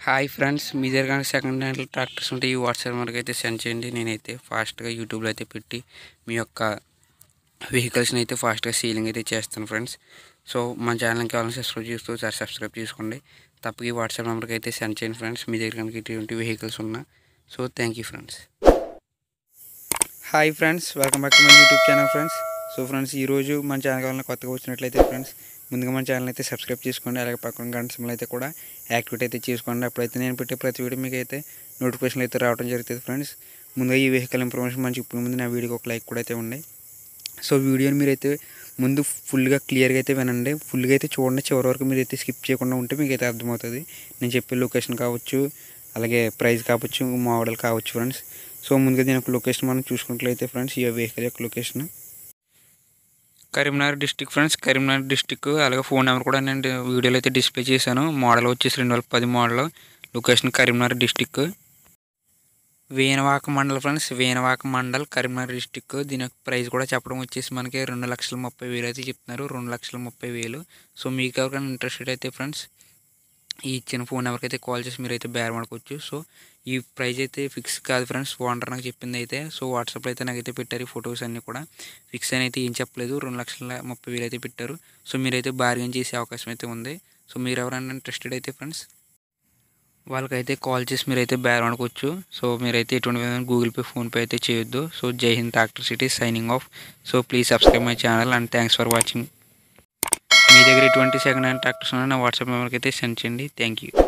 hi friends మీ దగ్గర కానీ second hand tractors ఉంటే ఈ వాట్సాప్ నెంబర్కి అయితే సెండ్ చేయండి నేనైతే ఫాస్ట్గా యూట్యూబ్లో అయితే పెట్టి మీ యొక్క వెహికల్స్ని అయితే ఫాస్ట్గా సీలింగ్ అయితే చేస్తాను ఫ్రెండ్స్ సో మన ఛానల్కి కావాలని సబ్స్క్రైబ్ చేస్తూ ఒకసారి సబ్స్క్రైబ్ చేసుకోండి తప్పక ఈ వాట్సాప్ నెంబర్కి అయితే సెండ్ చేయండి ఫ్రెండ్స్ మీ దగ్గర కనుక ఇటువంటి వెహికల్స్ ఉన్నా so thank you friends hi friends welcome back to my YouTube channel friends so friends ఈరోజు మన ఛానల్ కావాలన్నా కొత్తగా వచ్చినట్లయితే ఫ్రెండ్స్ ముందుగా మన ఛానల్ అయితే సబ్స్క్రైబ్ చేసుకోండి అలాగే పక్కన గంట సింబల్ అయితే కూడా యాక్టివేట్ అయితే చేసుకోండి అప్పుడైతే నేను పెట్టే ప్రతి వీడియో మీకు అయితే నోటిఫికేషన్ అయితే రావడం జరుగుతుంది ఫ్రెండ్స్ ముందుగా ఈ వెహికల్ ఇన్ఫర్మేషన్ మంచి ఇప్పుడు ముందు నా వీడియోకి ఒక లైక్ కూడా అయితే ఉంది సో వీడియోని మీరైతే ముందు ఫుల్గా క్లియర్గా అయితే వినండి ఫుల్గా అయితే చూడండి చివరి వరకు మీరు అయితే స్కిప్ చేయకుండా ఉంటే మీకు అయితే అర్థమవుతుంది నేను చెప్పే లొకేషన్ కావచ్చు అలాగే ప్రైస్ కావచ్చు మోడల్ కావచ్చు ఫ్రెండ్స్ సో ముందుగా దీని యొక్క లొకేషన్ మనం చూసుకున్నట్లయితే ఫ్రెండ్స్ ఈ వెహికల్ యొక్క location Karimnagar district friends Karimnagar district అలాగే ఫోన్ నెంబర్ కూడా నేను వీడియోలో అయితే డిస్ప్లే చేశాను మోడల్ వచ్చేసి రెండు వేల పది model location Karimnagar district Venavaka mandal friends Venavaka mandal Karimnagar district దీని యొక్క ప్రైస్ కూడా చెప్పడం వచ్చేసి మనకి రెండు లక్షల ముప్పై వేలు అయితే చెప్తున్నారు రెండు లక్షల ముప్పై వేలు సో మీకు ఎవరికైనా ఇంట్రెస్టెడ్ అయితే ఫ్రెండ్స్ ఈ ఇచ్చిన ఫోన్ నెంబర్కి అయితే కాల్ చేసి మీరు అయితే బేరం ఆడుకోవచ్చు సో ఈ ప్రైస్ అయితే ఫిక్స్ కాదు ఫ్రెండ్స్ ఓనర్ నాకు చెప్పింది అయితే సో వాట్సాప్లో అయితే నాకైతే పెట్టారు ఈ ఫొటోస్ అన్నీ కూడా ఫిక్స్ అని అయితే ఏం చెప్పలేదు రెండు లక్షల ముప్పై వేలు అయితే పెట్టారు సో మీరైతే బార్గెన్ చేసే అవకాశం అయితే ఉంది సో మీరు ఎవరైనా ఇంట్రెస్టెడ్ అయితే ఫ్రెండ్స్ వాళ్ళకైతే కాల్ చేసి మీరైతే బేరం ఆడుకోవచ్చు సో మీరైతే ఎటువంటి విధంగా గూగుల్ పే ఫోన్పే అయితే చేయొద్దు so Jai Hind tractor city signing off so please subscribe my channel and thanks for watching మీ దగ్గర ఎటువంటి సెకండ్ హ్యాండ్ ట్రాక్టర్స్ ఉన్నా నా వాట్సాప్ నెంబర్కి అయితే సెండ్ చేయండి థ్యాంక్ యూ